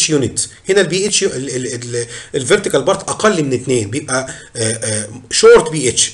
اتش يونت هنا البي اتش الفيرتيكال بارت اقل من 2 بيبقى شورت بي اتش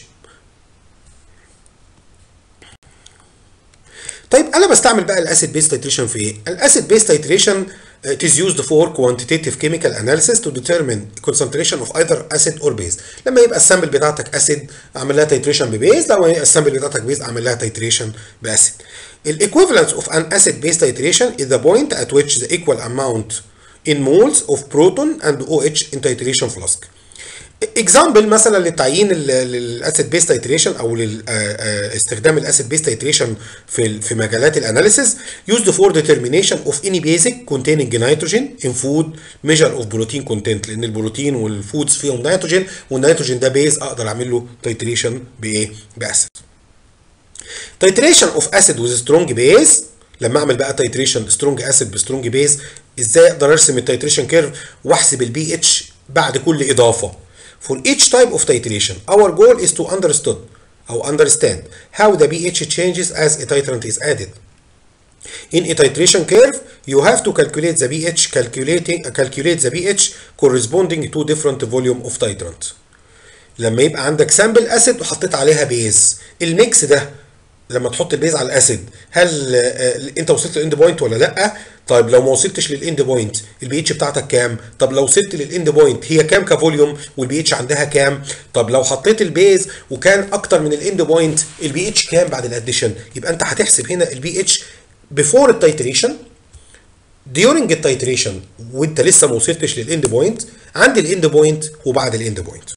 طيب انا بستعمل بقى الاسيد بيس تيتريشن في ايه الاسيد بيس تيتريشن it is used for quantitative chemical analysis to determine concentration of either acid or base لما يبقى السامبل بتاعتك اسيد اعمل لها تيتريشن ببيز لما يبقى السامبل بتاعتك بيز اعمل لها تيتريشن باسيد equivalence of an acid base titration is the point at which the equal amount in moles of proton and OH in titration flask اكزامبل مثلا للتعيين للاسيد بيس تايتريشن او لاستخدام الاسيد بيس تايتريشن في في مجالات الاناليسيس used for determination of any basic containing nitrogen in food measure of protein content لان البروتين والفودز فيهم نيتروجين والنيتروجين ده بيز اقدر اعمل له تايتريشن بايه؟ باسيد. تايتريشن اوف اسيد وذ سترونج بيز لما اعمل بقى تايتريشن سترونج اسيد بسترونج بيز ازاي اقدر ارسم التايتريشن كيرف واحسب البي اتش بعد كل اضافه For each type of titration, our goal is to understood or understand how the pH changes as a titrant is added. In a titration curve, you have to calculate the pH calculating calculate the pH corresponding to different volume of titrant. لما يبقى عندك سامبل اسيد وحطيت عليها بيز الميكس ده لما تحط البيز على الاسيد هل انت وصلت للاند بوينت ولا لا طيب لو ما وصلتش للاند بوينت البي اتش بتاعتك كام طب لو وصلت للاند بوينت هي كام كفوليوم والبي اتش عندها كام طب لو حطيت البيز وكان اكتر من الاند بوينت البي اتش كام بعد الاديشن يبقى انت هتحسب هنا البي اتش بيفور التايتريشن ديورنج التايتريشن وانت لسه ما وصلتش للاند بوينت عند الاند بوينت وبعد الاند بوينت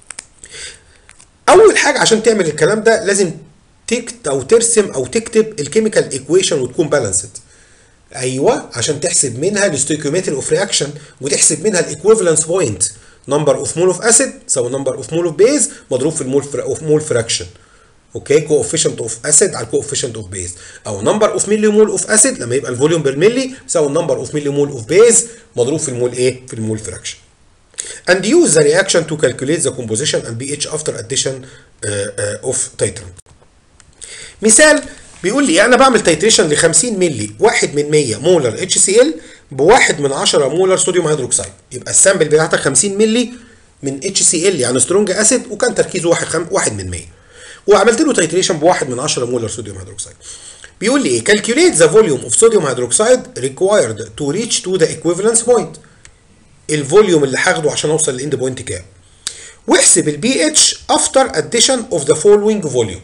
اول حاجه عشان تعمل الكلام ده لازم تكت او ترسم او تكتب الكيميكال ايكويشن وتكون بالانسد ايوه عشان تحسب منها الستويكيومتري اوف رياكشن وتحسب منها الايكويفالنس بوينت نمبر اوف مول اوف اسيد تساوي نمبر اوف مول اوف بيز مضروب في المول اوف مول فراكشن اوكي كوفيشنت اوف اسيد على الكوفيشنت اوف بيز او نمبر اوف ملي مول اوف اسيد لما يبقى الفوليوم بالملي يساوي النمبر اوف ملي مول اوف بيز مضروب في المول ايه في المول فراكشن and use the reaction to calculate the composition and pH after addition uh, uh, of titrant مثال بيقول لي انا بعمل تيتريشن ل 50 مللي 1 من 100 مولر اتش سي ال بواحد من 10 مولر صوديوم هيدروكسيد يبقى السامبل بتاعتك 50 مللي من اتش سي ال يعني سترونج اسيد وكان تركيزه 1 خم... 1 من 100 وعملت له تيتريشن بواحد من 10 مولر صوديوم هيدروكسيد بيقول لي ايه calculate the volume of sodium hydroxide required to reach to the equivalence point الفوليوم اللي هاخده عشان اوصل للاند بوينت كام واحسب البي اتش افتر اديشن اوف ذا فولوينج فوليوم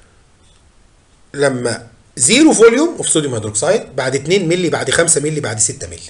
لما زيرو فوليوم اوف صوديوم هيدروكسيد بعد 2 مللي بعد 5 مللي بعد 6 مللي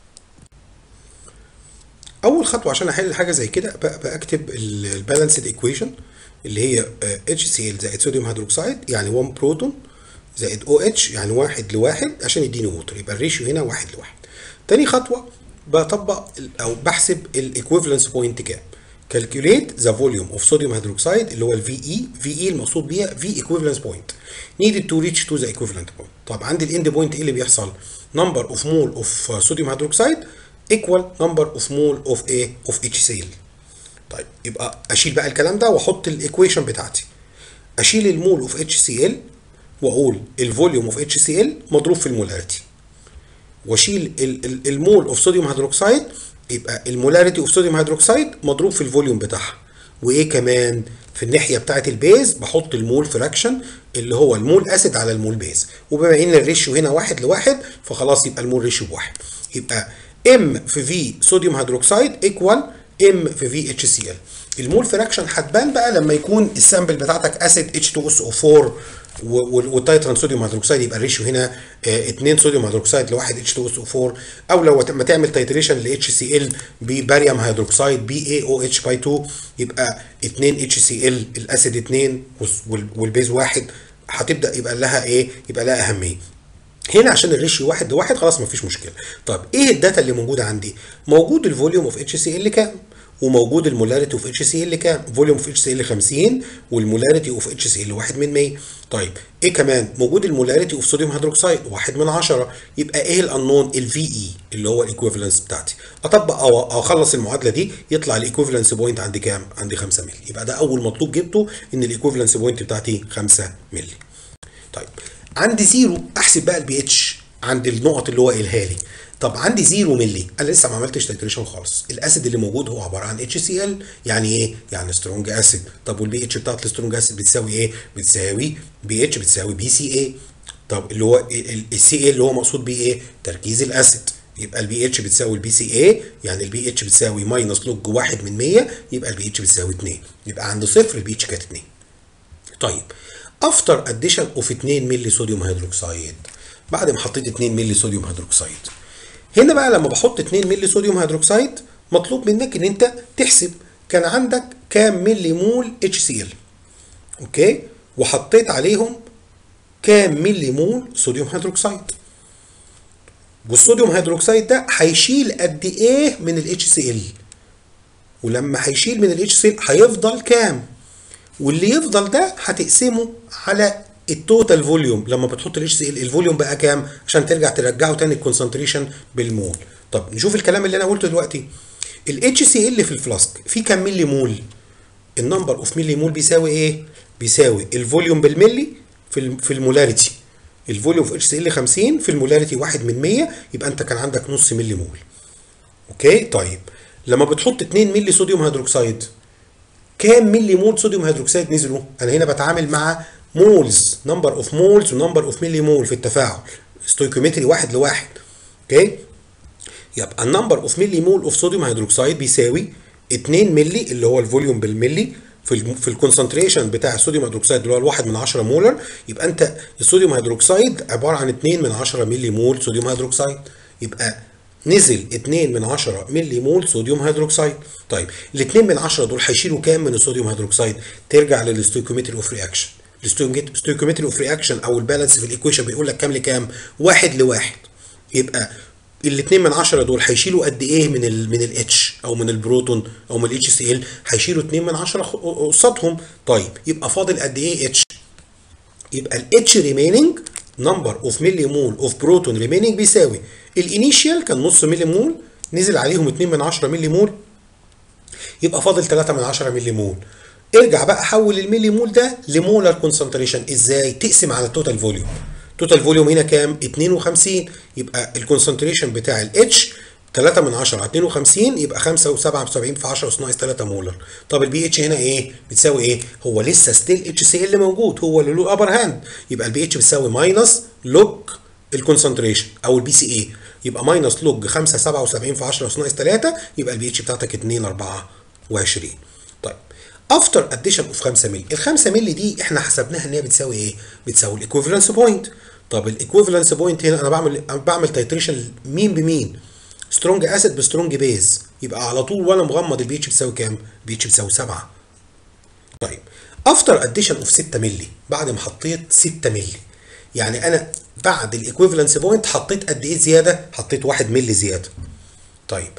اول خطوه عشان احل حاجه زي كده بكتب البالانسد ايكويشن اللي هي اتش سي ال زائد صوديوم هيدروكسيد يعني 1 بروتون زائد او اتش يعني واحد لواحد عشان يديني ووتر يبقى الريشيو هنا واحد لواحد تاني خطوه بطبق او بحسب الايكويفالنس بوينت كام calculate the volume of sodium hydroxide اللي هو ال VE VE المقصود بيها V equivalence point needed to reach to the equivalent point طب عند الاند بوينت ايه اللي بيحصل number of mole of sodium hydroxide equal number of mole of A of HCl طيب يبقى اشيل بقى الكلام ده واحط الايكويشن بتاعتي اشيل المول اوف HCl واقول الفوليوم اوف HCl مضروب في المولاريتي واشيل المول اوف صوديوم هيدروكسيد يبقى المولاريتي اوف صوديوم هيدروكسيد مضروب في الفوليوم بتاعها وايه كمان في الناحيه بتاعه البيز بحط المول فراكشن اللي هو المول اسيد على المول بيز وبما ان الريشيو هنا واحد لواحد فخلاص يبقى المول ريشيو بواحد يبقى ام في في صوديوم هيدروكسيد ايكوال ام في في اتش سي ال المول فراكشن هتبان بقى لما يكون السامبل بتاعتك اسيد اتش 2 اس او 4 والتايتران صوديوم هيدروكسيد يبقى الريشيو هنا 2 صوديوم هيدروكسيد لواحد اتش 2 اس او 4 او لو ما تعمل تايتريشن ل اتش سي ال بباريوم هيدروكسيد بي اي او اتش باي 2 يبقى 2 اتش سي ال الاسيد 2 والبيز 1 هتبدا يبقى لها ايه؟ يبقى لها اهميه. هنا عشان الريشيو واحد لواحد خلاص مفيش مشكله. طب ايه الداتا اللي موجوده عندي؟ موجود الفوليوم اوف اتش سي ال كام؟ وموجود المولاريتي اوف اتش سي ال كام؟ فوليوم اوف اتش سي ال 50 والمولاريتي اوف اتش سي ال 1 من 100 طيب ايه كمان؟ موجود المولاريتي اوف صوديوم هيدروكسيد 1 من 10 يبقى ايه الانون؟ الفي اي اللي هو الايكويفالنس بتاعتي اطبق او اخلص المعادله دي يطلع الايكويفالنس بوينت عندي كام؟ عندي 5 مللي يبقى ده اول مطلوب جبته ان الايكويفالنس بوينت بتاعتي 5 مللي طيب عندي زيرو احسب بقى البي اتش عند النقط اللي هو قايلها لي طب عندي 0 مللي انا لسه ما عملتش تيتريشن خالص الاسيد اللي موجود هو عباره عن اتش سي ال يعني ايه يعني سترونج اسيد طب والبي اتش بتاعت السترونج اسيد بتساوي ايه بتساوي بي اتش بتساوي بي سي اي طب اللي هو السي اي اللي هو مقصود بيه ايه تركيز الاسيد يبقى البي اتش بتساوي البي سي اي يعني البي اتش بتساوي ماينس لوج 1 من 100 يبقى البي اتش بتساوي 2 يبقى عند صفر البي اتش كانت 2 طيب افتر اديشن اوف 2 مللي صوديوم هيدروكسيد بعد ما حطيت 2 مللي صوديوم هيدروكسيد هنا بقى لما بحط 2 مللي صوديوم هيدروكسيد مطلوب منك ان انت تحسب كان عندك كام ملي مول اتش سي ال اوكي وحطيت عليهم كام ملي مول صوديوم هيدروكسيد والصوديوم هيدروكسيد ده هيشيل قد ايه من الاتش سي ال ولما هيشيل من الاتش سي ال هيفضل كام واللي يفضل ده هتقسمه على التوتال فوليوم لما بتحط الاتش سي ال الفوليوم بقى كام عشان ترجع ترجعه تاني الكونسنتريشن بالمول طب نشوف الكلام اللي انا قلته دلوقتي الاتش سي ال في الفلاسك في كام ملي مول النمبر اوف ملي مول بيساوي ايه بيساوي الفوليوم بالملي في في المولاريتي الفوليوم في اتش سي ال 50 في المولاريتي 1 من 100 يبقى انت كان عندك نص ملي مول اوكي طيب لما بتحط 2 ملي صوديوم هيدروكسيد كام ملي مول صوديوم هيدروكسيد نزلوا انا هنا بتعامل مع مولز نمبر اوف مولز ونمبر اوف ملي مول في التفاعل ستويكيومتري واحد لواحد اوكي يبقى النمبر اوف ملي مول اوف صوديوم هيدروكسيد بيساوي 2 ملي اللي هو الفوليوم بالملي في ال في الكونسنتريشن بتاع الصوديوم هيدروكسيد اللي هو الواحد من 10 مولر يبقى انت الصوديوم هيدروكسيد عباره عن 2 من 10 ملي مول صوديوم هيدروكسيد يبقى نزل 2 من 10 ملي مول صوديوم هيدروكسيد طيب ال 2 من 10 دول هيشيلوا كام من الصوديوم هيدروكسيد ترجع للستويكيومتري اوف رياكشن الستويكيومتري اوف رياكشن او البالانس في الايكويشن بيقول لك كام لكام واحد لواحد يبقى الاثنين من 10 دول هيشيلوا قد ايه من ال من الاتش او من البروتون او من الاتش سي ال هيشيلوا 2 من 10 قصادهم طيب يبقى فاضل قد ايه اتش يبقى الاتش ريميننج نمبر اوف ملي مول اوف بروتون ريميننج بيساوي الانيشيال كان نص ملي مول نزل عليهم 2 من 10 ملي مول يبقى فاضل 3 من 10 ملي مول ارجع بقى حول الملي مول ده لمولر كونسنتريشن ازاي تقسم على التوتال فوليوم توتال فوليوم هنا كام 52 يبقى الكونسنتريشن بتاع الاتش 3 من 10 على 52 يبقى 5 و77 في 10 اس ناقص 3 مولر طب البي اتش هنا ايه بتساوي ايه هو لسه ستيل اتش سي ال موجود هو اللي له ابر هاند يبقى البي اتش بتساوي ماينس لوج الكونسنتريشن او البي سي اي يبقى ماينس لوج 5 77 في 10 اس ناقص 3 يبقى البي اتش بتاعتك 2 24 طيب افتر اديشن اوف 5 مللي ال 5 مللي دي احنا حسبناها ان هي بتساوي ايه بتساوي الايكوفالنس بوينت طب الايكوفالنس بوينت هنا انا بعمل بعمل تايتريشن مين بمين سترونج اسيد بسترونج بيز يبقى على طول وانا مغمض البي اتش بتساوي كام البي اتش بتساوي 7 طيب افتر اديشن اوف 6 مللي بعد ما حطيت 6 مللي يعني انا بعد الايكوفالنس بوينت حطيت قد ايه زياده حطيت 1 مللي زياده طيب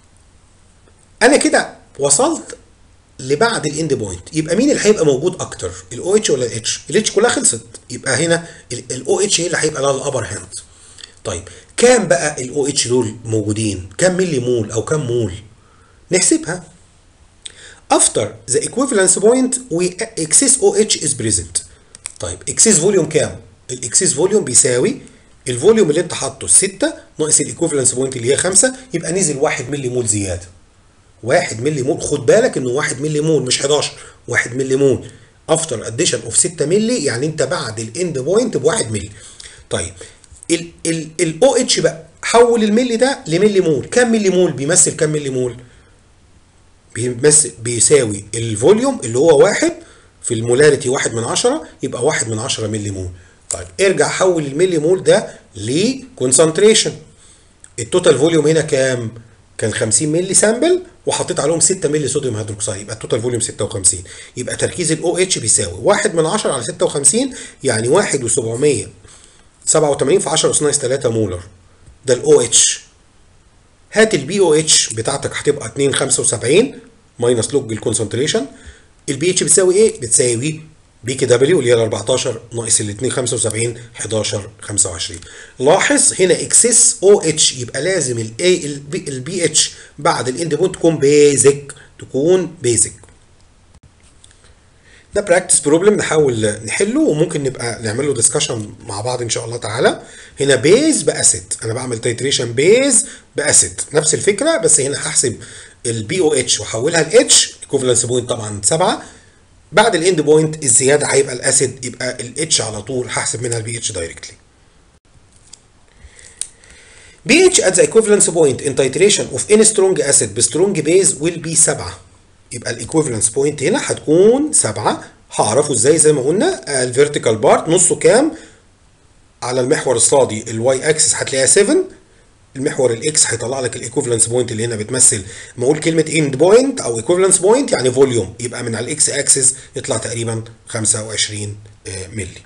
انا كده وصلت لبعد الاند بوينت يبقى مين اللي هيبقى موجود اكتر الاو اتش ولا الاتش الاتش كلها خلصت يبقى هنا الاو اتش هي اللي هيبقى لها الابر هاند طيب كام بقى الاو اتش دول موجودين كام ملي مول او كام مول نحسبها after the equivalence point we excess OH is present طيب excess volume كام الاكسس فوليوم بيساوي الفوليوم اللي انت حاطه 6 ناقص الايكوفالنس بوينت اللي هي 5 يبقى نزل 1 ملي مول زياده 1 ملي مول خد بالك انه 1 ملي مول مش 11 1 ملي مول افتر اديشن اوف 6 ملي يعني انت بعد الاند بوينت ب 1 ملي طيب الاو اتش بقى حول الملي ده لملي مول كام ملي مول بيمثل كام ملي مول بيمثل بيساوي الفوليوم اللي هو واحد في المولاريتي واحد من عشرة يبقى واحد من عشرة ملي مول طيب ارجع حول الملي مول ده لكونسنتريشن التوتال فوليوم هنا كام كان 50 ملي سامبل وحطيت عليهم 6 ملي صوديوم هيدروكسيد يبقى التوتال فوليوم 56 يبقى تركيز الاو اتش بيساوي 1 من 10 على 56 يعني 1 و700 87 في 10 اس ناقص 3 مولر ده الاو اتش هات البي او اتش بتاعتك هتبقى 275 ماينس لوج الكونسنتريشن البي اتش بتساوي ايه؟ بتساوي بي كي دبليو اللي هي ال 14 ناقص ال 275 11 25 لاحظ هنا اكسس او اتش يبقى لازم الاي البي اتش بعد الاند بوينت تكون بيزك تكون بيزك ده براكتس بروبلم نحاول نحله وممكن نبقى نعمل له ديسكشن مع بعض ان شاء الله تعالى هنا بيز باسيد انا بعمل تيتريشن بيز باسيد نفس الفكره بس هنا هحسب البي او اتش واحولها لاتش ايكوفالنس بوينت طبعا 7 بعد الاند بوينت الزياده هيبقى الاسيد يبقى الاتش على طول هحسب منها البي اتش دايركتلي pH at the equivalence point in titration of any strong acid ب strong base will be 7 يبقى الايكويفالنس بوينت هنا هتكون 7 هعرفه ازاي زي ما قلنا الفيرتيكال بارت نصه كام على المحور الصادي الواي اكسس هتلاقيها 7 المحور الاكس هيطلع لك الايكوفالنس بوينت اللي هنا بتمثل ما اقول كلمه اند بوينت او ايكوفالنس بوينت يعني فوليوم يبقى من على الاكس اكسس يطلع تقريبا 25 مللي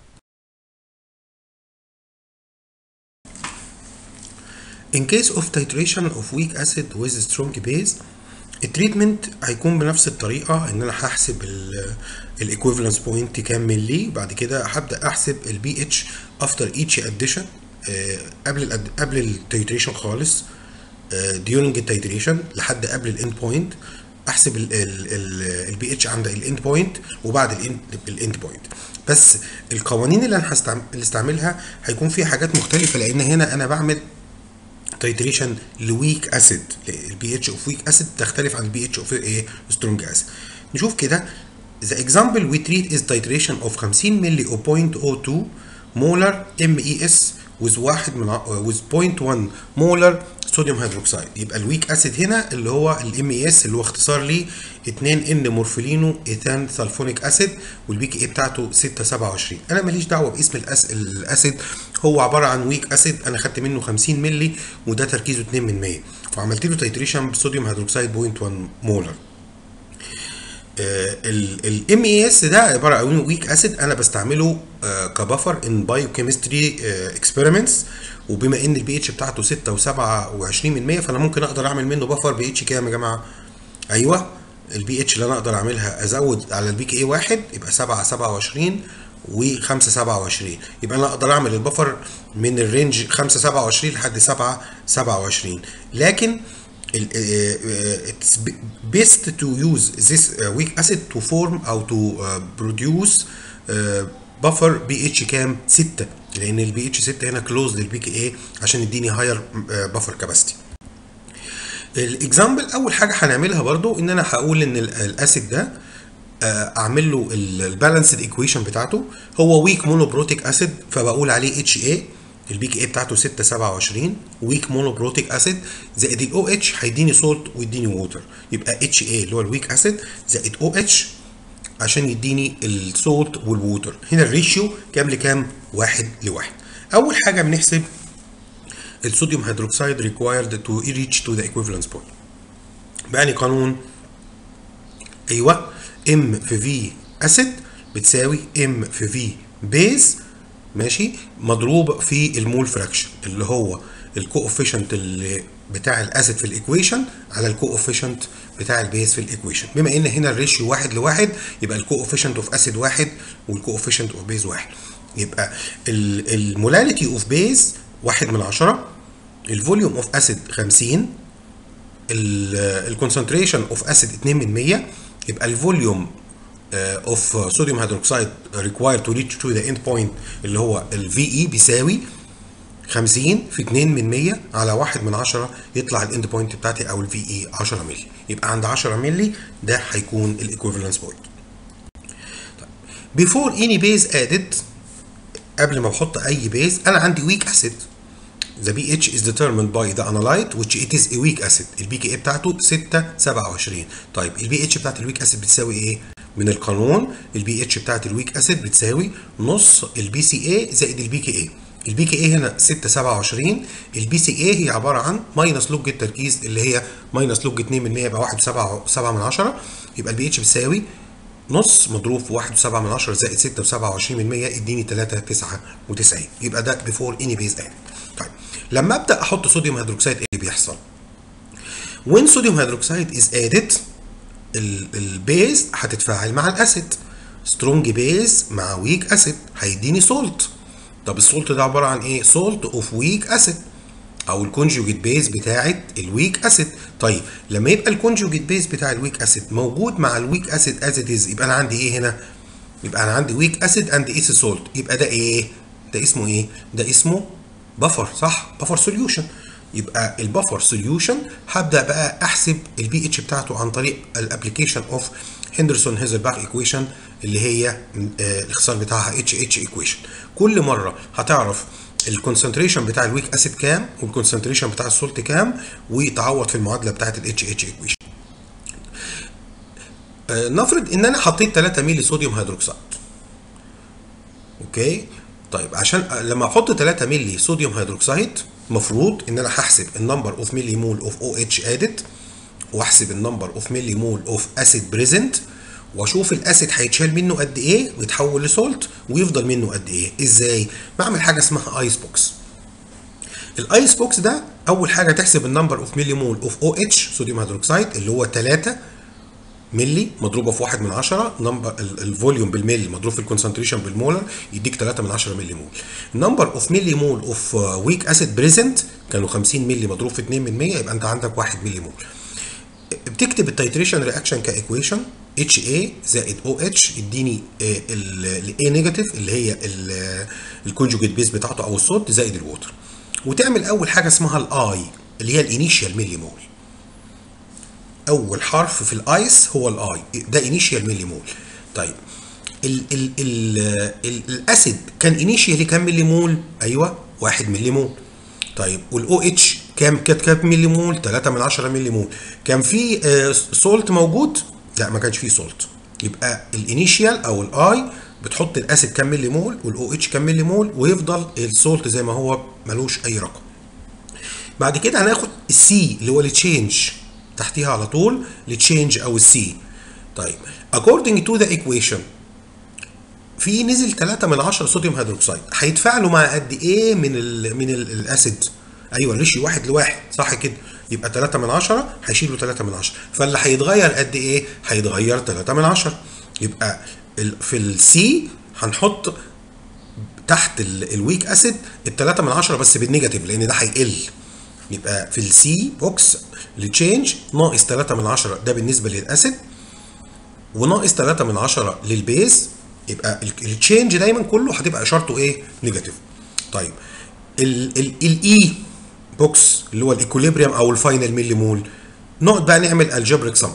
In case of titration of weak acid with strong base التريتمنت هيكون بنفس الطريقه ان انا هحسب الايكويفالنس بوينت كام ملي بعد كده هبدا احسب البي اتش افتر ايتش اديشن قبل ال قبل التيتريشن خالص ديورنج التيتريشن لحد قبل الاند بوينت احسب البي اتش عند الاند بوينت وبعد الاند الاند بوينت بس القوانين اللي انا هستعمل اللي استعملها هيكون فيها حاجات مختلفه لان هنا انا بعمل تيتريشن لويك اسيد البي اتش اوف ويك اسيد تختلف عن البي اتش اوف ايه سترونج اسيد نشوف كده the example we treat is titration of 50 ملي او 0.02 مولر ام اي اس with واحد من with 0.1 مولر صوديوم هيدروكسيد يبقى الويك اسيد هنا اللي هو الام اي اس اللي هو اختصار ليه 2 ان مورفولينو ايثان سلفونيك اسيد والبي كي اي بتاعته 627 انا ماليش دعوه باسم الأس... الاسيد هو عباره عن ويك اسيد انا خدت منه 50 مللي وده تركيزه 2 من 100 فعملت له تيتريشن بصوديوم هيدروكسيد 0.1 مولر الام اي اس ده عباره عن ويك اسيد انا بستعمله uh, كبفر ان بايو كيمستري اكسبيرمنتس وبما ان البي اتش بتاعته 6 و27 من 100 فانا ممكن اقدر اعمل منه بفر بي اتش كام يا جماعه؟ ايوه البي اتش اللي انا اقدر اعملها ازود على البي كي اي واحد يبقى 7 27 و5 27 يبقى انا اقدر اعمل البفر من الرينج 5 27 لحد 7 27 لكن it's best to use this weak acid to form او to produce buffer بي اتش كام 6 لان البي اتش 6 هنا كلوز للبي كي اي عشان يديني هاير بفر كاباسيتي الاكزامبل اول حاجه هنعملها برضو ان انا هقول ان الاسيد ده اعمل له البالانسد ايكويشن بتاعته هو ويك مونوبروتيك اسيد فبقول عليه اتش اي البي كي اي بتاعته 6 27 ويك مونوبروتيك اسيد زائد الاو اتش هيديني سولت ويديني ووتر يبقى اتش اي اللي هو الويك اسيد زائد او اتش عشان يديني السولت والووتر هنا الريشيو كام لكام واحد لواحد اول حاجه بنحسب الصوديوم هيدروكسيد ريكوايرد تو ريتش تو ذا ايكويفالنس بوينت بأني قانون ايوه ام في في اسيد بتساوي ام في في بيز ماشي مضروب في المول فراكشن اللي هو الكوفيشنت اللي بتاع الاسيد في الايكويشن على الكوفيشنت بتاع البيز في الايكويشن بما ان هنا الريشيو واحد لواحد يبقى الكوفيشنت اوف اسيد واحد والكوفيشنت اوف بيز واحد يبقى المولاريتي اوف بيز واحد من عشرة الفوليوم اوف اسيد 50 الكونسنتريشن اوف اسيد 2 من 100 يبقى الفوليوم اوف صوديوم هيدروكسيد ريكوايرد تو ريتش تو ذا اند بوينت اللي هو الفي اي بيساوي 50 في 2 من 100 على 1 من 10 يطلع الاند بوينت بتاعتي او الفي اي 10 مللي يبقى عند 10 مللي ده هيكون الايكوفالنس بوينت بيفور اني بيز ادد قبل ما بحط اي بيز انا عندي ويك اسيد The pH is determined by the analyte which it is a weak acid. البي كي اي بتاعته 6 27 طيب البي اتش بتاعت الويك اسيد بتساوي ايه؟ من القانون البي اتش بتاعت الويك اسيد بتساوي نص البي سي اي زائد البي كي اي. البي كي اي هنا 6 27 البي سي اي هي عباره عن ماينس لوج التركيز اللي هي ماينس لوج 2 من 100 يبقى 1 7 7 من 10 يبقى البي اتش بتساوي نص مضروب في 1 7 من 10 زائد 6 27 من 100 يديني 3 99 يبقى ده بيفور اني بيز اد طيب لما ابدا احط صوديوم هيدروكسيد ايه اللي بيحصل؟ when صوديوم هيدروكسيد is added البيز هتتفاعل مع الاسيد سترونج بيز مع ويك اسيد هيديني سولت طب السولت ده عباره عن ايه؟ سولت اوف ويك اسيد او الكونجوجيت بيز بتاعه الويك اسيد طيب لما يبقى الكونجوجيت بيز بتاع الويك اسيد موجود مع الويك اسيد از ات از يبقى انا عندي ايه هنا يبقى انا عندي ويك اسيد اند ايس سولت يبقى ده ايه ده اسمه ايه ده اسمه بفر صح بفر سوليوشن يبقى البفر سوليوشن هبدا بقى احسب البي اتش بتاعته عن طريق الابلكيشن اوف هندرسون هيزلباخ ايكويشن اللي هي آه الاختصار بتاعها اتش اتش ايكويشن كل مره هتعرف الكونسنتريشن بتاع الويك اسيد كام والكونسنتريشن بتاع السولت كام وتعوض في المعادله بتاعت الاتش اتش ايكويشن آه نفرض ان انا حطيت 3 مللي صوديوم هيدروكسيد اوكي طيب عشان لما احط 3 مللي صوديوم هيدروكسيد المفروض ان انا هحسب النمبر اوف ملي مول اوف او اتش ادد واحسب النمبر اوف ملي مول اوف اسيد بريزنت واشوف الاسيد هيتشال منه قد ايه ويتحول لسولت ويفضل منه قد ايه ازاي بعمل حاجه اسمها ايس بوكس الايس بوكس ده اول حاجه تحسب النمبر اوف ملي مول اوف او اتش صوديوم هيدروكسيد اللي هو 3 ملي مضروبه في 1 من 10 نمبر الفوليوم بالملي مضروب في الكونسنتريشن بالمولر يديك 3 من 10 ملي مول نمبر اوف ملي مول اوف ويك اسيد بريزنت كانوا 50 ملي مضروب في 2 من 100 يبقى انت عندك 1 ملي مول بتكتب التيتريشن رياكشن كايكويشن اتش اي زائد او اتش يديني الاي نيجاتيف اللي هي الكونجوجيت بيز بتاعته او الصوت زائد الووتر وتعمل اول حاجه اسمها الاي اللي هي الانيشيال ملي مول اول حرف في الايس هو الاي ده انيشيال ملي مول طيب ال ال ال ال الاسيد كان انيشيالي كام ملي مول ايوه 1 ملي مول طيب والاو اتش كام كانت كام ملي مول 3 من 10 ملي مول كان في آه سولت موجود لا ما كانش فيه سولت يبقى الانيشيال او الاي بتحط الاسيد كام ملي مول والاو اتش كام ملي مول ويفضل السولت زي ما هو ملوش اي رقم بعد كده هناخد السي اللي هو التشينج تحتيها على طول التشينج او السي طيب according to the equation في نزل 3 من 10 صوديوم هيدروكسيد هيتفاعلوا مع قد ايه من ال من ال الاسيد ايوه الريشيو واحد لواحد صح كده يبقى 3 من 10 هيشيلوا 3 من 10 فاللي هيتغير قد ايه هيتغير 3 من 10 يبقى في السي هنحط تحت الويك اسيد ال 3 من 10 بس بالنيجاتيف لان ده هيقل يبقى في السي بوكس التشينج ناقص 3 من 10 ده بالنسبه للاسيد وناقص 3 من 10 للبيز يبقى التشينج دايما كله هتبقى اشارته ايه؟ نيجاتيف. طيب الاي بوكس اللي هو الايكوليبريم او الفاينل ملي مول نقعد بقى نعمل الجبريك سم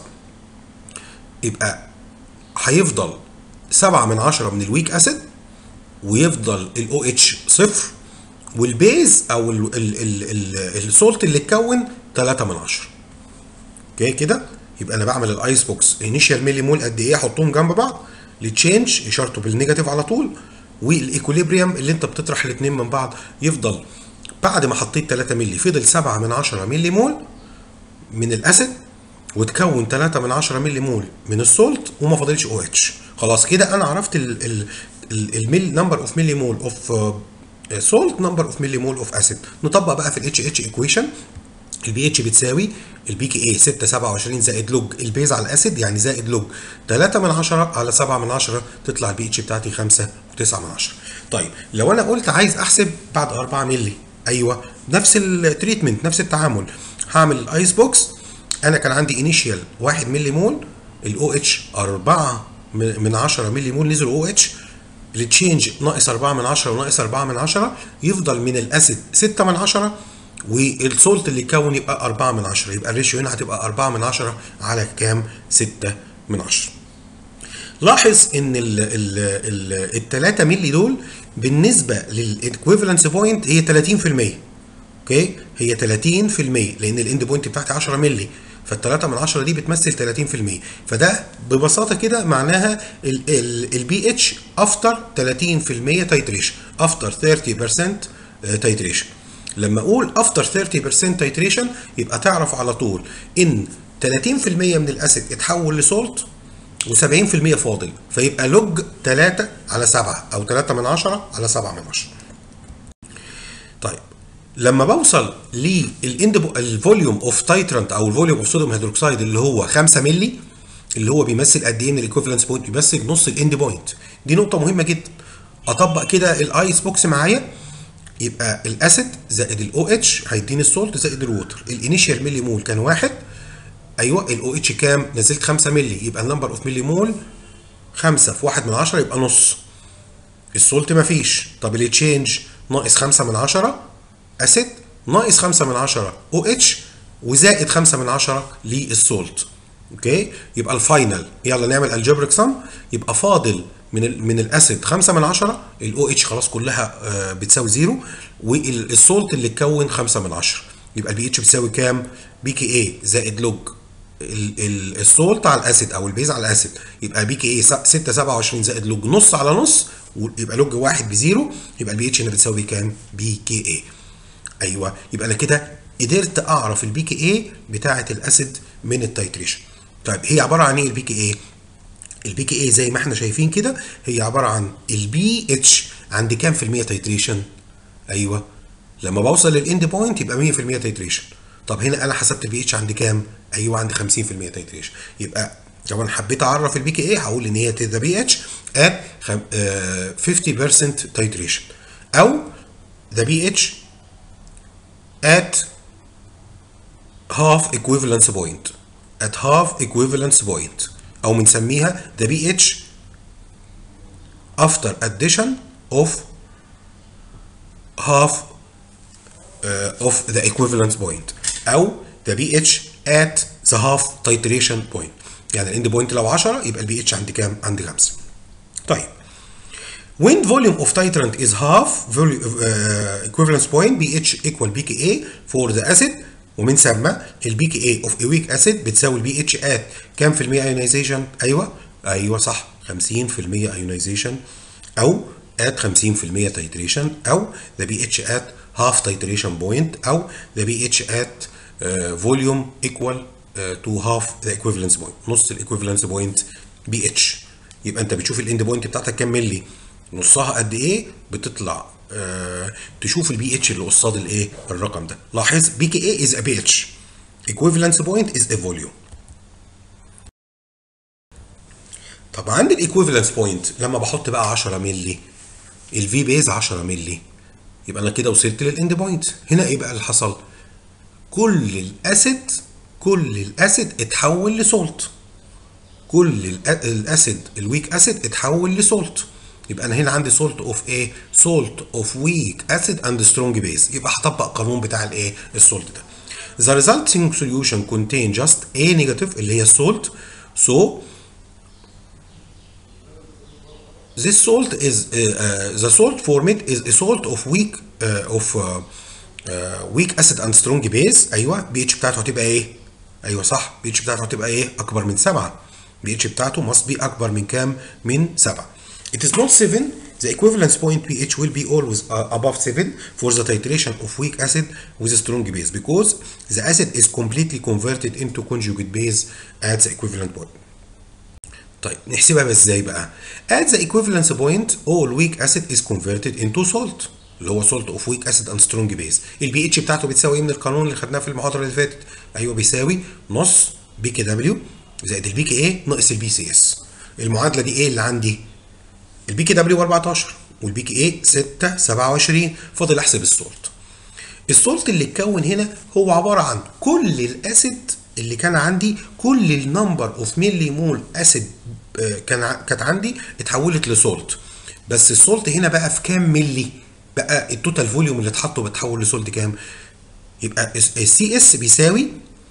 يبقى هيفضل 7 من 10 من الويك اسيد ويفضل الاو اتش صفر والبيز او السولت اللي اتكون 3 من 10 اوكي كده يبقى انا بعمل الايس بوكس انيشال ملي مول قد ايه احطهم جنب بعض التشينج اشارته بالنيجاتيف على طول والايكوليبريم اللي انت بتطرح الاثنين من بعض يفضل بعد ما حطيت 3 مللي فضل 7 من 10 مللي مول من الاسيد وتكون 3 من 10 مللي مول من السولت وما فاضلش او اتش خلاص كده انا عرفت الميل نمبر اوف مللي مول اوف سولت نمبر اوف مللي مول اوف اسيد نطبق بقى في الاتش اتش ايكويشن البي اتش بتساوي البي كي اي 6 27 زائد لوج البيز على الاسيد يعني زائد لوج 3 من 10 على 7 من 10 تطلع البي اتش بتاعتي 5 و9 من 10 طيب لو انا قلت عايز احسب بعد 4 مللي ايوه نفس التريتمنت نفس التعامل هعمل الايس بوكس انا كان عندي انيشيال 1 مللي مول الاو اتش 4 من 10 مللي مول نزل او اتش التشينج ناقص 4 من 10 وناقص 4 من 10 يفضل من الاسيد 6 من 10 والسولت اللي اتكون يبقى 4 من 10 يبقى الريشيو هنا هتبقى 4 من 10 على كام 6 من 10 لاحظ ان ال 3 مللي دول بالنسبه للايكويفالنس بوينت هي 30% اوكي هي 30% لان الاند بوينت بتاعتي 10 مللي فال3 من 10 دي بتمثل 30% فده ببساطه كده معناها البي اتش افتر 30% تايتريشن افتر 30% تايتريشن لما اقول افتر 30% تايتريشن يبقى تعرف على طول ان 30% من الاسيد اتحول لسولت و70% فاضل فيبقى لوج 3 على 7 او 3 من 10 على 7 من 10 طيب لما بوصل للاند الفوليوم اوف تايترنت او الفوليوم اوف صوديوم هيدروكسيد اللي هو 5 مللي اللي هو بيمثل قد ايه من الايكوفالنس بوينت بيمثل نص الاند بوينت دي نقطه مهمه جدا اطبق كده الايس بوكس معايا يبقى الاسيد زائد الاو اتش هيديني السولت زائد الووتر الانيشال ملي مول كان واحد ايوه الاو اتش كام نزلت 5 ملي يبقى النمبر اوف ملي مول 5 في 1 من 10 يبقى نص السولت مفيش طب التشينج ناقص 5 من 10 اسيد ناقص 5 من 10 او اتش وزائد 5 من 10 للسولت اوكي يبقى الفاينل يلا نعمل الجبريك سم يبقى فاضل من ال من الاسيد 5 من 10 الاو اتش خلاص كلها آه بتساوي زيرو والسولت اللي اتكون 5 من 10 يبقى البي اتش بتساوي كام؟ بي كي اي زائد لوج السولت على الاسيد او البيز على الاسيد يبقى بي كي اي 6 27 زائد لوج نص على نص يبقى لوج واحد بزيرو يبقى البي اتش هنا بتساوي كام؟ بي كي اي ايوه يبقى انا كده قدرت اعرف البي كي اي بتاعه الاسيد من التايتريشن طيب هي عباره عن ايه البي كي اي؟ البي كي اي زي ما احنا شايفين كده هي عباره عن البي اتش عند كام في المية تايتريشن؟ ايوه لما بوصل للاند بوينت يبقى 100% تايتريشن طب هنا انا حسبت البي اتش عند كام؟ ايوه عند 50% تايتريشن يبقى لو انا حبيت اعرف البي كي اي هقول ان هي ذا بي اتش ات 50% تايتريشن او ذا بي اتش at half equivalence point at half equivalence point او بنسميها the pH after addition of half uh, of the equivalence point او the pH at the half titration point يعني الاند بوينت لو 10 يبقى البي اتش عند كام؟ عند 5 طيب When volume of titrant is half volume, uh, equivalence point pH equal pKa for the acid ومن ثم البي كي اي اوف a weak acid بتساوي البي اتش ات كام في المية ايونيزيشن؟ ايوه ايوه صح 50% ايونيزيشن او at 50% titration او the pH at half titration point او the pH at uh, volume equal uh, to half the equivalence point نص الايكويفالنس بوينت بي اتش يبقى انت بتشوف الاند بوينت بتاعتك كام ملي نصها قد ايه بتطلع آه تشوف البي اتش اللي قصاد الايه الرقم ده لاحظ بي كي اي از ا بي اتش equivalence point is a volume طب عند الايكويفالنس بوينت لما بحط بقى 10 مللي الفي بيز 10 مللي يبقى انا كده وصلت للاند بوينت هنا ايه بقى اللي حصل كل الاسيد كل الاسيد اتحول لسولت كل الاسيد الويك اسيد اتحول لسولت يبقى انا هنا عندي سولت اوف ايه سولت اوف ويك اسيد اند سترونج بيز يبقى هطبق القانون بتاع الايه السولت ده the resulting solution contain just a negative اللي هي السولت so this salt is uh, uh, the salt formed is a salt of weak uh, of uh, uh, weak acid and strong base ايوه بي اتش بتاعته هتبقى ايه ايوه صح بي اتش بتاعته هتبقى ايه اكبر من 7 بي اتش بتاعته must be اكبر من كام من 7 it is not 7 the equivalence point pH will be always uh, above 7 for the titration of weak acid with a strong base because the acid is completely converted into conjugate base at the equivalent point طيب نحسبها ازاي بقى at the equivalence point all weak acid is converted into salt اللي هو salt of weak acid and strong base البي اتش بتاعته بتساوي ايه من القانون اللي خدناه في المحاضره اللي فاتت ايوه بيساوي نص بي كي دبليو زائد البي كي اي ناقص البي سي اس المعادله دي ايه اللي عندي البي كي دبليو 14 والبي كي اي 6 27 فاضل احسب السولت السولت اللي اتكون هنا هو عباره عن كل الاسيد اللي كان عندي كل النمبر اوف ملي مول اسيد كان كانت عندي اتحولت لسولت بس السولت هنا بقى في كام ملي بقى التوتال فوليوم اللي اتحطه بتحول لسولت كام يبقى السي اس بيساوي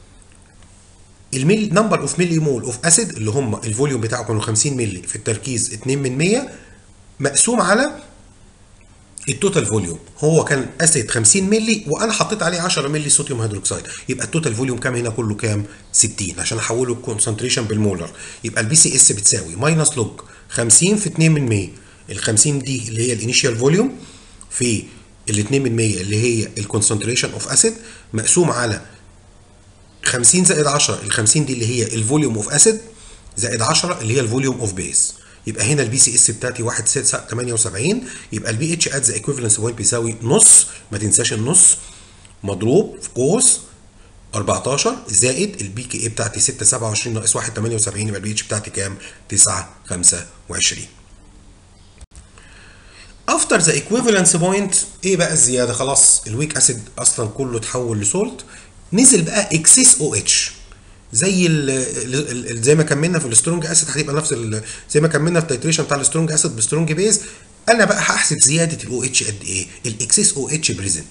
الميل نمبر اوف ملي مول اوف اسيد اللي هم الفوليوم بتاعه كانوا 50 ملي في التركيز 2 من 100 مقسوم على التوتال فوليوم هو كان اسيد 50 ملي وانا حطيت عليه 10 ملي صوديوم هيدروكسيد يبقى التوتال فوليوم كام هنا كله كام 60 عشان احوله الكونسنتريشن بالمولر يبقى البي سي اس بتساوي ماينس لوج 50 في 2 من 100 ال 50 دي اللي هي الانيشال فوليوم في ال 2 من 100 اللي هي الكونسنتريشن اوف اسيد مقسوم على 50 زائد 10 ال 50 دي اللي هي الفوليوم اوف اسيد زائد 10 اللي هي الفوليوم اوف بيس يبقى هنا البي سي اس بتاعتي 1 6 78 يبقى البي اتش ات ذا ايكويفالنس بوينت بيساوي نص ما تنساش النص مضروب في قوس 14 زائد البي كي اي بتاعتي 6 27 ناقص 1 78 يبقى البي اتش بتاعتي كام؟ 9 25 افتر ذا ايكويفالنس بوينت ايه بقى الزياده خلاص الويك اسيد اصلا كله اتحول لسولت نزل بقى اكسس او اتش زي ال ال زي ما كملنا في السترونج اسيد هتبقى نفس زي ما كملنا في التيتريشن بتاع السترونج اسيد بسترونج بيز انا بقى هحسب زياده الاو اتش قد ايه الاكسس او اتش بريزنت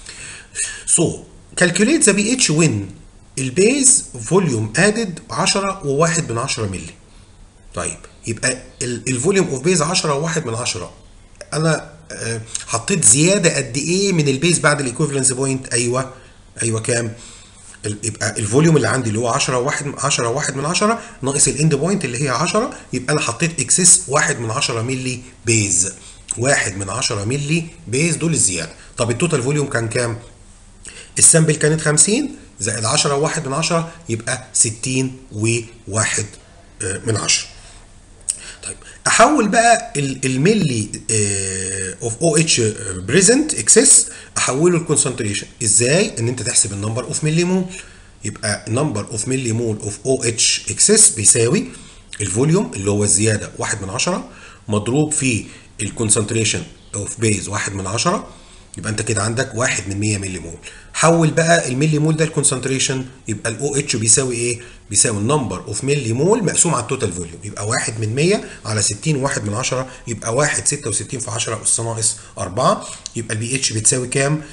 سو كالكوليت ذا بي اتش وين البيز فوليوم ادد 10 و1 من 10 مللي طيب يبقى الفوليوم اوف بيز 10 و1 من 10 انا حطيت زياده قد ايه من البيز بعد الايكوفالنس بوينت ايوه ايوه كام يبقى الفوليوم اللي عندي اللي هو 10 1 10 1 من 10 ناقص الاند بوينت اللي هي 10 يبقى انا حطيت اكسس 1 من 10 مللي بيز 1 من 10 مللي بيز دول الزياده طب التوتال فوليوم كان كام السامبل كانت 50 زائد 10 و1 من 10 يبقى 60 و1 من 10 طيب احول بقى الملي اوف او اتش بريزنت اكسس احوله لكونسنتريشن ازاي ان انت تحسب النمبر اوف ملي مول يبقى نمبر اوف ملي مول اوف او اتش اكسس بيساوي الفوليوم اللي هو الزياده 1 من 10 مضروب في الكونسنتريشن اوف بيز 1 من 10 يبقى انت كده عندك 1 من 100 ملي مول حول بقى الملي مول ده الكونسنتريشن يبقى الاو اتش بيساوي ايه بيساوي النمبر اوف ملي مول مقسوم على التوتال فوليوم يبقى 1 من 100 على 60 1 من 10 يبقى 1 66 في 10 اس ناقص 4 يبقى البي اتش بتساوي كام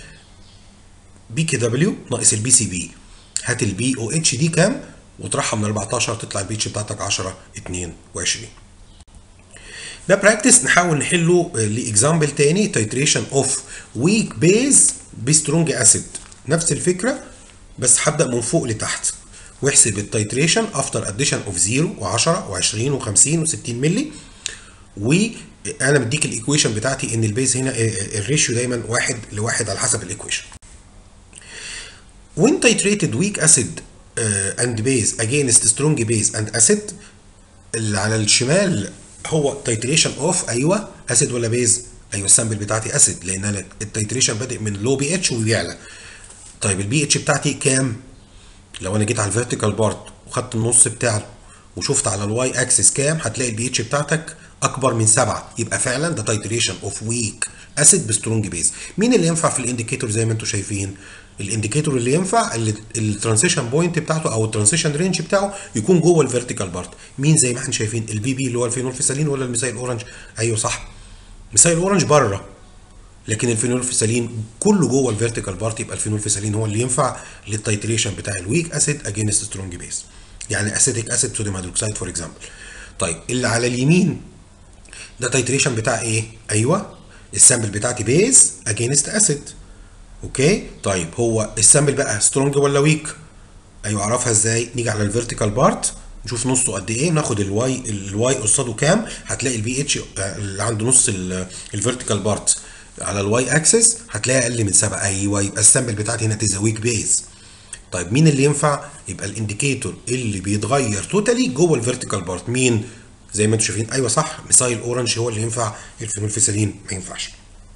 بي كي دبليو ناقص البي سي بي هات البي او اتش دي كام واطرحها من 14 تطلع البي اتش بتاعتك 10 22 ده براكتس نحاول نحله لاكزامبل تاني تايتريشن اوف ويك بيز بسترونج اسيد نفس الفكره بس هبدا من فوق لتحت واحسب التايتريشن افتر اديشن اوف 0 و10 و20 و50 و60 مللي وانا مديك الايكويشن بتاعتي ان البيز هنا الريشيو دايما واحد لواحد على حسب الايكويشن when titrated weak acid uh, and base against strong base and acid اللي على الشمال هو تايتريشن اوف ايوه اسيد ولا بيز ايوه السامبل بتاعتي اسيد لان انا التايتريشن بادئ من لو بي اتش وبيعلى طيب البي اتش بتاعتي كام لو انا جيت على الفيرتيكال بارت وخدت النص بتاعه وشفت على الواي اكسس كام هتلاقي البي اتش بتاعتك اكبر من سبعة يبقى فعلا ده تايتريشن اوف ويك اسيد بسترونج بيز مين اللي ينفع في الانديكيتور زي ما انتم شايفين الانديكيتور اللي ينفع اللي الترانزيشن بوينت بتاعته او الترانزيشن رينج بتاعه يكون جوه الفيرتيكال بارت مين زي ما احنا شايفين البي بي اللي هو الفينولفيسالين ولا الميثايل اورنج ايوه صح ميثايل اورنج بره لكن الفينولفيسالين كله جوه الفيرتيكال بارت يبقى الفينولفيسالين هو اللي ينفع للتايتريشن بتاع الويك اسيد اجينست سترونج بيز يعني اسيتيك اسيد صوديوم هيدروكسيد فور اكزامبل طيب اللي على اليمين ده تايتريشن بتاع ايه ايوه السامبل بتاعتي بيز اجينست اسيد اوكي طيب هو السامبل بقى سترونج ولا ويك ايوه اعرفها ازاي نيجي على الفيرتيكال بارت نشوف نصه قد ايه ناخد الواي الواي قصاده كام هتلاقي البي اتش اللي عنده نص الفيرتيكال بارت على الواي اكسس هتلاقي اقل من 7 ايوه يبقى السامبل بتاعتي هنا تز ويك بيز طيب مين اللي ينفع يبقى الانديكيتور اللي بيتغير توتالي جوه الفيرتيكال بارت مين زي ما انتم شايفين ايوه صح ميثايل اورنج هو اللي ينفع الفينولفيسالين ما ينفعش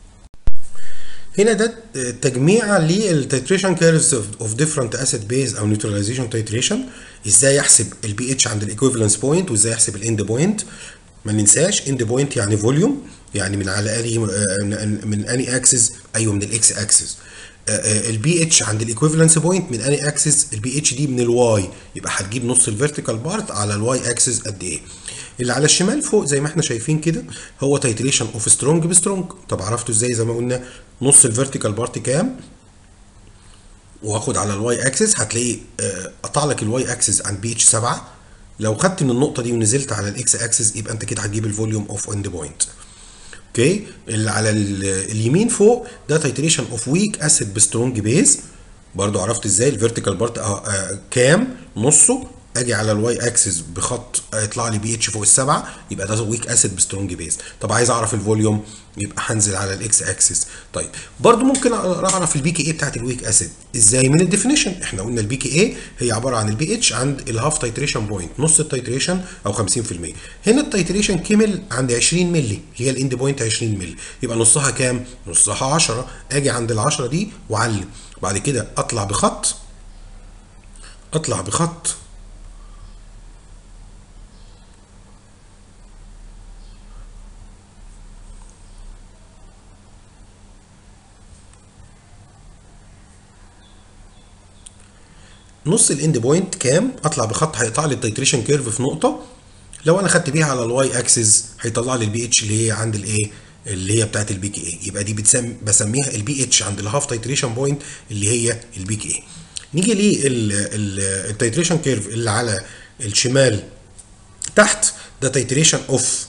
هنا ده تجميع للتيتريشن كيرفز اوف ديفرنت اسيد بيز او نيوتراليزيشن تيتريشن ازاي احسب البي اتش عند الايكويفالنس بوينت وازاي احسب الاند بوينت ما ننساش اند بوينت يعني فوليوم يعني من على اني من اني اكسس ايوه من الاكس اكسس البي اتش عند الايكويفالنس بوينت من اني اكسس البي اتش دي من الواي يبقى هتجيب نص الفيرتيكال بارت على الواي اكسس قد ايه اللي على الشمال فوق زي ما احنا شايفين كده هو تايتريشن اوف سترونج بسترونج طب عرفتوا ازاي زي ما قلنا نص الفيرتيكال بارت كام واخد على الواي اكسس هتلاقي قطع لك الواي اكسس عند بي اتش 7 لو خدت من النقطه دي ونزلت على الاكس اكسس يبقى انت كده هتجيب الفوليوم اوف اند بوينت اوكي اللي على اليمين فوق ده تايتريشن اوف ويك اسيد بسترونج بيز برضو عرفت ازاي الفيرتيكال بارت كام نصه اجي على الواي اكسس بخط يطلع لي بي اتش فوق السبعه يبقى ده ويك اسيد بسترونج بيز طب عايز اعرف الفوليوم يبقى هنزل على الاكس اكسس طيب برضو ممكن اعرف البي كي اي بتاعت الويك اسيد ازاي من الديفينيشن احنا قلنا البي كي اي هي عباره عن البي اتش عند الهاف تايتريشن بوينت نص التايتريشن او 50% هنا التايتريشن كمل عند 20 مللي اللي هي الاند بوينت 20 مللي يبقى نصها كام نصها 10 اجي عند ال 10 دي واعلم بعد كده اطلع بخط اطلع بخط نص الاند بوينت كام اطلع بخط هيقطع لي التيتريشن كيرف في نقطه لو انا خدت بيها على الواي اكسس هيطلع لي البي اتش اللي هي عند الايه اللي هي بتاعت البي كي اي يبقى دي بتسم بسميها البي اتش عند الهاف تيتريشن بوينت اللي هي البي كي اي نيجي للتيتريشن كيرف اللي على الشمال تحت ده تيتريشن اوف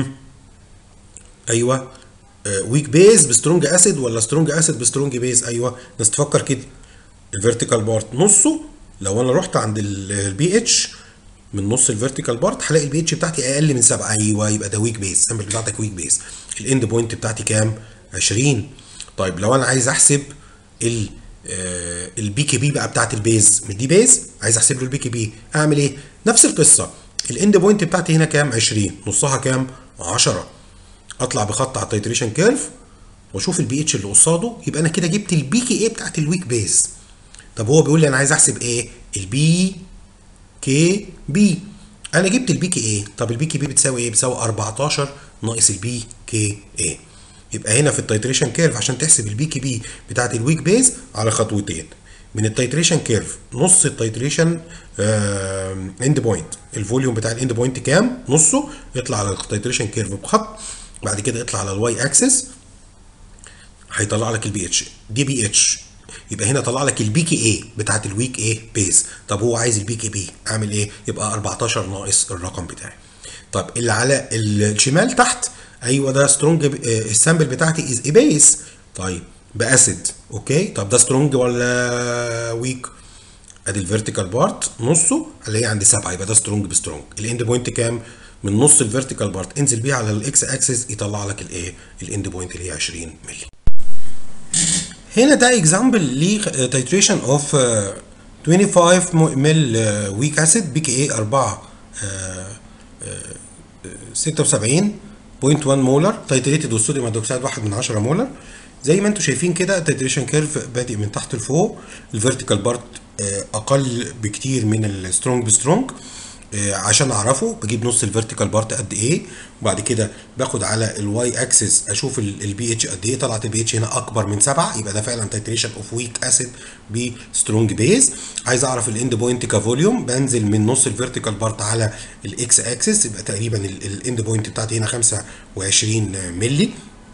ايوه ويك بيز بسترونج اسيد ولا سترونج اسيد بسترونج بيز ايوه الناس تفكر كده الفيرتيكال بارت نصه لو انا رحت عند البي اتش من نص الفيرتيكال بارت هلاقي البي اتش بتاعتي اقل من 7 ايوه يبقى ده ويك بيز السامبل بتاعتك ويك بيز الاند بوينت بتاعتي كام 20 طيب لو انا عايز احسب ال البي كي بي بقى بتاعت البيز مش دي بيز عايز احسب له البي كي بي اعمل ايه نفس القصه الاند بوينت بتاعتي هنا كام 20 نصها كام 10 اطلع بخط على التيتريشن كيرف واشوف البي اتش اللي قصاده يبقى انا كده جبت البي كي اي بتاعت الويك بيز طب هو بيقول لي انا عايز احسب ايه البي كي بي انا جبت البي كي اي طب البي كي بي بتساوي ايه بتساوي 14 ناقص البي كي اي يبقى هنا في التيتريشن كيرف عشان تحسب البي كي بي بتاعت الويك بيز على خطوتين من التيتريشن كيرف نص التيتريشن اند بوينت الفوليوم بتاع الاند بوينت كام نصه يطلع على التيتريشن كيرف بخط بعد كده يطلع على الواي اكسس هيطلع لك البي اتش دي بي اتش يبقى هنا طلع لك البي كي اي بتاعت الويك ايه بيز طب هو عايز البي كي بي اعمل ايه يبقى 14 ناقص الرقم بتاعي طب اللي على الشمال تحت ايوه ده سترونج السامبل بتاعتي از اي بيز طيب باسيد اوكي طب ده سترونج ولا ويك ادي الفيرتيكال بارت نصه اللي هي عند 7 يبقى ده سترونج بسترونج الاند بوينت كام من نص الفيرتيكال بارت انزل بيه على الاكس اكسس يطلع لك الايه الاند بوينت اللي هي 20 مللي هنا ده اكزامبل لتيتريشن اوف 25 مل ويك اسيد بي كي اي 4 76.1 مولر تيتريتد والصوديوم هيدروكسيد 1 من 10 مولر زي ما انتم شايفين كده التيتريشن كيرف بادئ من تحت لفوق الفيرتيكال بارت اقل بكتير من السترونج بسترونج عشان اعرفه بجيب نص الفيرتيكال بارت قد ايه وبعد كده باخد على الواي اكسس اشوف البي اتش قد ايه طلعت البي اتش هنا اكبر من 7 يبقى ده فعلا تيتريشن اوف ويك اسيد بسترونج بيز عايز اعرف الاند بوينت كفوليوم بنزل من نص الفيرتيكال بارت على الاكس اكسس يبقى تقريبا الاند بوينت بتاعتي هنا 25 مللي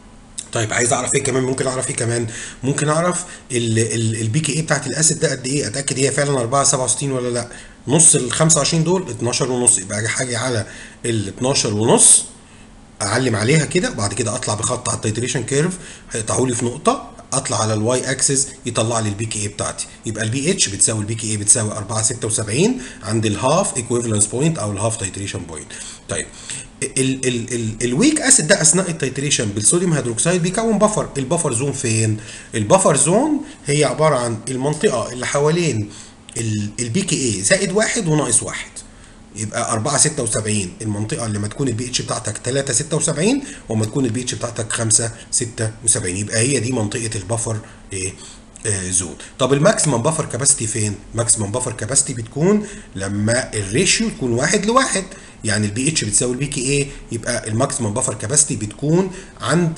طيب عايز اعرف ايه كمان ممكن اعرف ايه كمان ممكن اعرف البي كي اي بتاعت الاسيد ده قد ايه اتاكد هي فعلا 4 67 ولا لا نص ال 25 دول 12 ونص يبقى حاجه على ال 12 ونص اعلم عليها كده وبعد كده اطلع بخط على التيتريشن كيرف هيقطعوا لي في نقطه اطلع على الواي اكسس يطلع لي البي كي اي بتاعتي يبقى البي اتش بتساوي البي كي اي بتساوي 4 76 عند الهاف ايكويفالنس بوينت او الهاف تيتريشن بوينت طيب ال ال ال الويك اسيد ده اثناء التيتريشن بالصوديوم هيدروكسيد بيكون بفر البفر زون فين البفر زون هي عباره عن المنطقه اللي حوالين البي كي اي زائد واحد وناقص واحد يبقى 4 76 المنطقه اللي ما تكون البي اتش بتاعتك 3 76 وما تكون البي اتش بتاعتك 5 76 يبقى هي دي منطقه البفر ايه آه زون طب الماكسيمم بفر كاباسيتي فين ماكسيمم بفر كاباسيتي بتكون لما الريشيو تكون واحد لواحد يعني البي اتش بتساوي البي كي اي يبقى الماكسيمم بفر كاباسيتي بتكون عند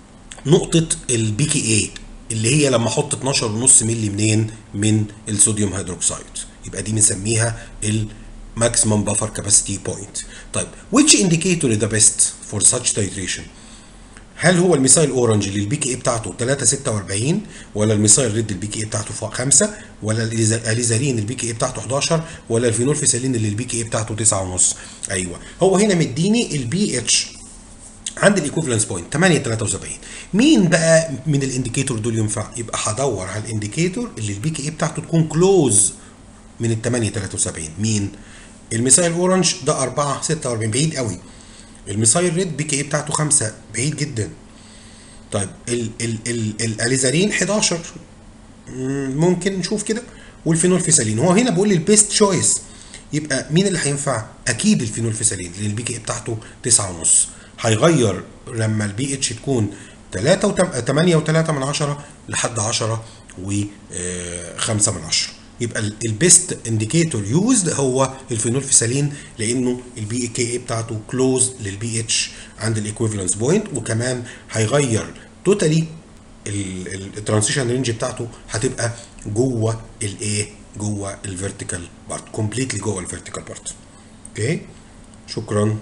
نقطه البي كي اي اللي هي لما احط 12.5 مللي منين من الصوديوم هيدروكسيد يبقى دي بنسميها الماكسيمم بفر كاباسيتي بوينت طيب which indicator is the best for such titration هل هو الميثايل اورنج اللي البي كي اي بتاعته 3.46 ولا الميثايل ريد البي كي اي بتاعته 5 ولا الاليزارين البي كي اي بتاعته 11 ولا الفينول فيسالين اللي البي كي اي بتاعته 9.5 ايوه هو هنا مديني البي اتش عند الايكوفالنس بوينت 8.73 مين بقى من الانديكيتور دول ينفع يبقى هدور على الانديكيتور اللي البي كي اي بتاعته تكون كلوز من ال 8.73 مين الميثايل اورنج ده 4 46 بعيد قوي الميثايل ريد بي كي اي بتاعته 5 بعيد جدا طيب ال ال ال الاليزارين 11 ممكن نشوف كده والفينول فيسالين هو هنا بيقول لي البيست تشويس يبقى مين اللي هينفع اكيد الفينول فيسالين لان البي كي اي بتاعته 9 ونص هيغير لما البي اتش تكون 3 8 و3 من 10 لحد 10 و5 من 10 يبقى البيست انديكيتور يوزد هو الفينول فيسالين لانه البي كي اي بتاعته كلوز للبي اتش عند الايكويفالنس بوينت وكمان هيغير توتالي الترانزيشن رينج بتاعته هتبقى جوه الايه جوه الفيرتيكال بارت كومبليتلي جوه الفيرتيكال بارت اوكي شكرا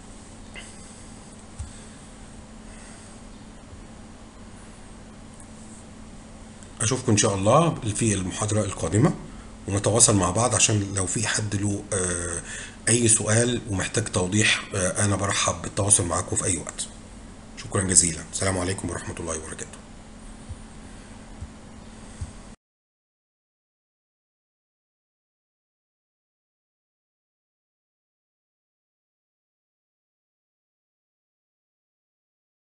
اشوفكم ان شاء الله في المحاضره القادمه ونتواصل مع بعض عشان لو في حد له آه، اي سؤال ومحتاج توضيح آه، انا برحب بالتواصل معاكم في اي وقت شكرا جزيلا السلام عليكم ورحمه الله وبركاته